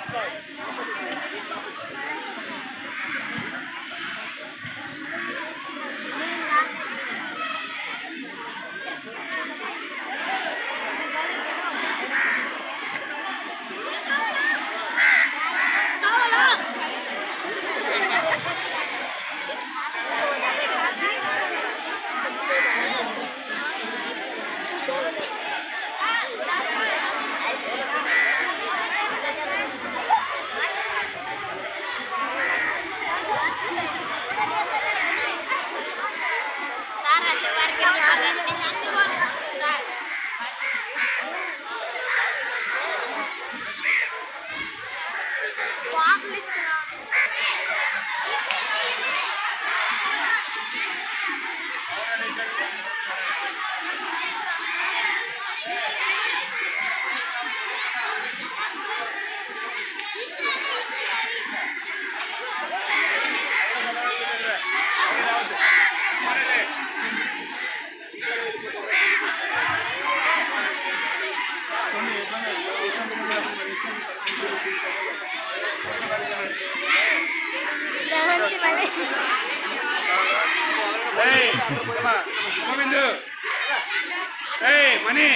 ఏయ్ అమ్మా గోవిందు ఏయ్ మణి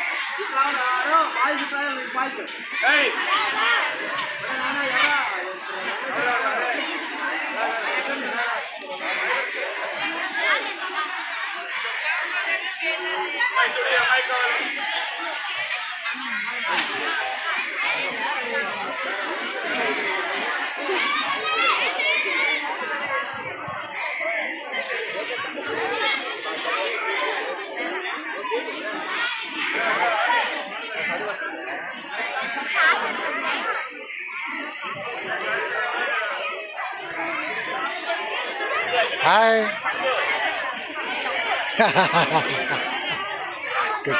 ఏయ్ అమ్మాయి కావాలి హాయ్ గుడ్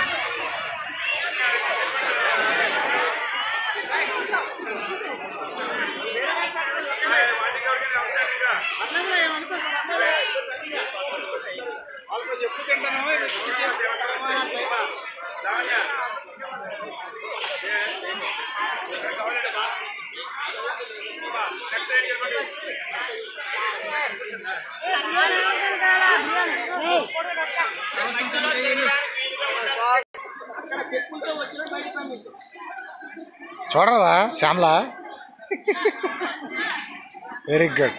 వాటికి ఎవరికైనా అవసరం ఇంకా వాళ్ళతో చెప్పు తింటాను లావణ్య నెక్స్ట్ ఏం చెప్పండి చూడరా శ్యామలా వెరీ గుడ్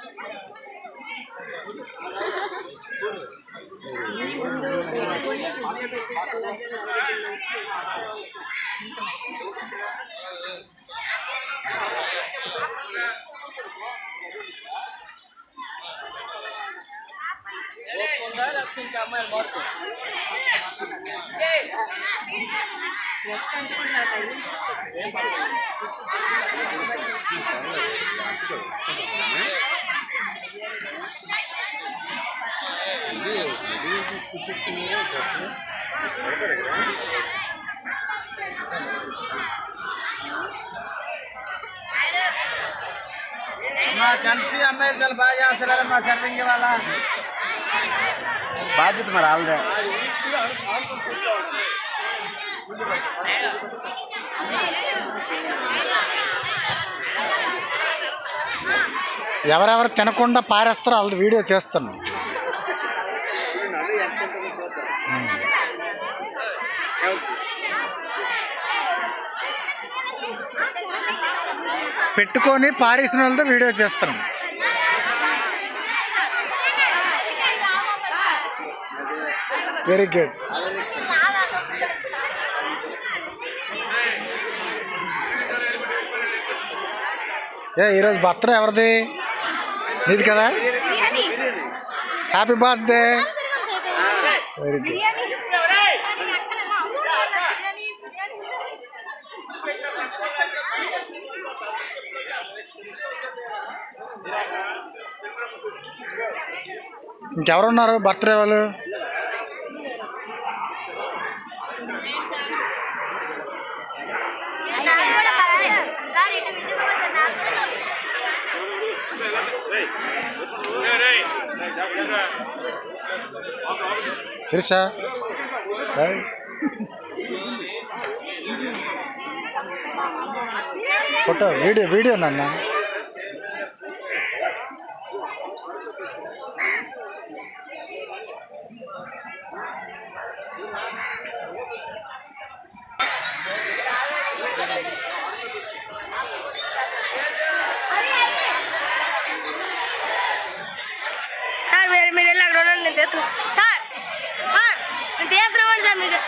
మా కలిసి అమ్మాయిలు చాలా బాగా చేస్తున్నారు మా సర్వింగ్ వాళ్ళ బాధ్యత మరి వాళ్ళదే ఎవరెవరు తినకుండా పారేస్తారో వాళ్ళది వీడియో తీస్తున్నాం పెట్టుకొని పారేసిన వాళ్ళతో వీడియో తీస్తున్నాం వెరీ గుడ్ ఏ ఈరోజు బర్త్డే ఎవరిది నీది కదా హ్యాపీ బర్త్డే వెరీ గుడ్ ఇంకెవరున్నారు బర్త్డే వాళ్ళు సార్ ఇటు విజయ్ కుమార్ సార్ నాకు కూడా రేయ్ రేయ్ జాగ్రత్త Sirisha hi photo video video నాన్న సార్ మీరు మీరు వెళ్ళి అక్కడ ఉండండి నేను తీస్తున్నా సార్ సార్ నేను తీస్తున్నామండి సార్ మీకు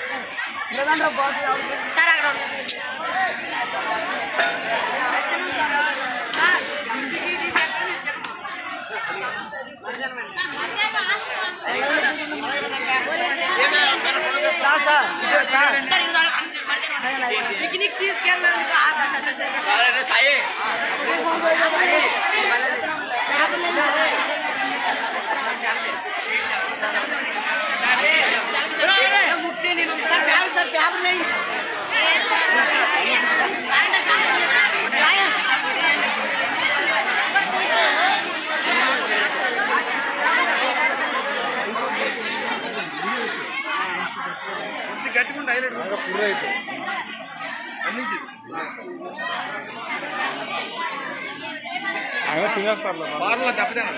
సార్ అక్కడ ఉండండి సార్ సార్ ఇదే సార్ పిక్నిక్ తీసుకెళ్ళడానికి Sai sir paper sir paper నెయ్యి గట్టిగా హైలైట్ పూర్తి అయిపోయింది అందించి బార్లో దెబ్బతిన్నా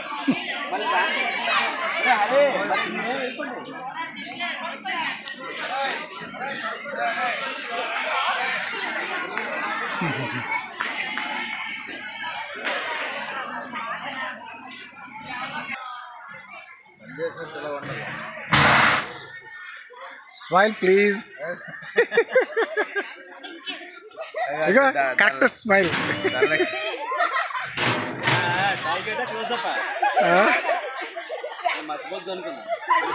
స్మైల్ ప్లీజ్ ఇక కరెక్ట్ స్మైల్ మర్చిపోద్దు అనుకున్నా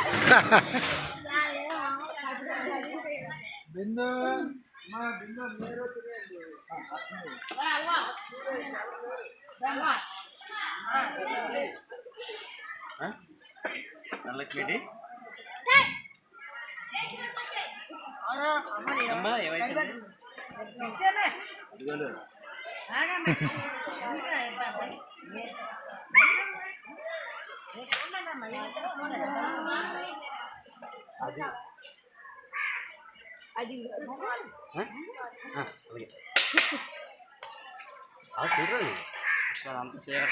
నల్లకి అమ్మా ఏమైంది ఇదిగోండి. ఆ? ఆ, అలాగే. ఆ, చూడండి ఇక్కడ అంత సేఫ్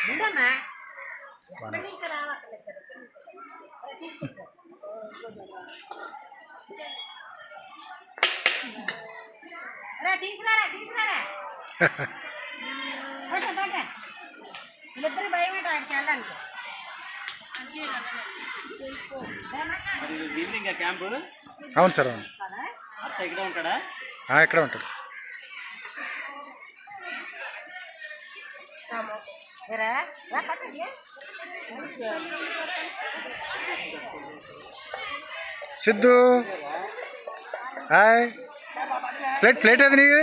తీసుకురారా తీసుకురారా పట్ట పట్ట వీళ్ళిద్దరు భయం ఏంటో ఆడికి వెళ్ళడానికి మరి ఈవినింగ్ క్యాంప్ అవును సార్ అవును అర్ష ఇక్కడే ఉంటాడా ఆ, ఇక్కడే ఉంటాడు సార్ రా రా పట్టండి సిద్ధు హాయ్ ప్లేట్ ప్లేట్ ఏది నీది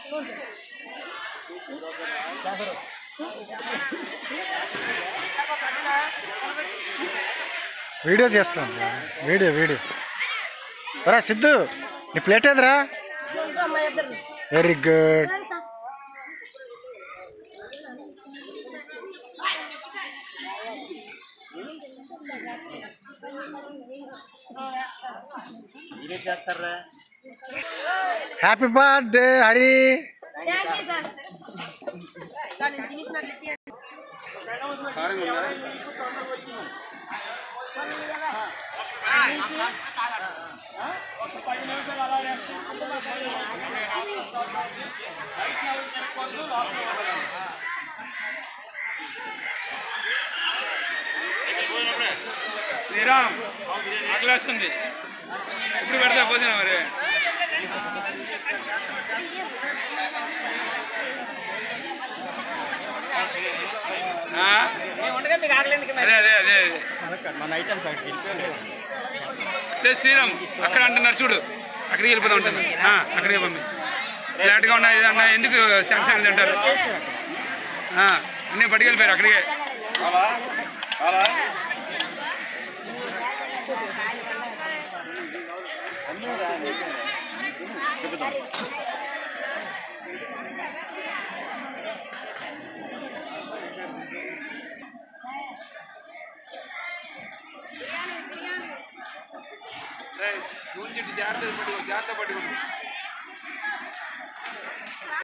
వీడియో తీస్తున్నాను వీడియో వీడియో రా సిద్ధు నీ ప్లేట్ ఏదిరా వెరీ గుడ్ మీరేం చేస్తారా happy birthday Hari thank you sir sir నేను తినేసినట్లు ఇచ్చేయండి. కారంగా ఉందా శ్రీరామ్ ఆకలేస్తుంది ఇప్పుడు పెడతా భోజనం మరి ఆ? అదే అదే అదే మన ఐటమ్స్ అక్కడికి వెళ్ళిపోయాడు లేదు శ్రీరామ్ అక్కడ అంటున్నారు చూడు అక్కడికి వెళ్ళిపోతా ఉంటుంది ఆ, అక్కడికి పంపించు ఫ్లాట్గా ఉన్నాయి ఏదన్నా ఎందుకు శాంక్షన్ అంటారు ఆ, అన్నీ పట్టుకెళ్ళిపోయారు అక్కడికే ఏయ్, నూనె చెట్టు జాగ్రత్త పట్టుకో జాగ్రత్త పట్టుకోండి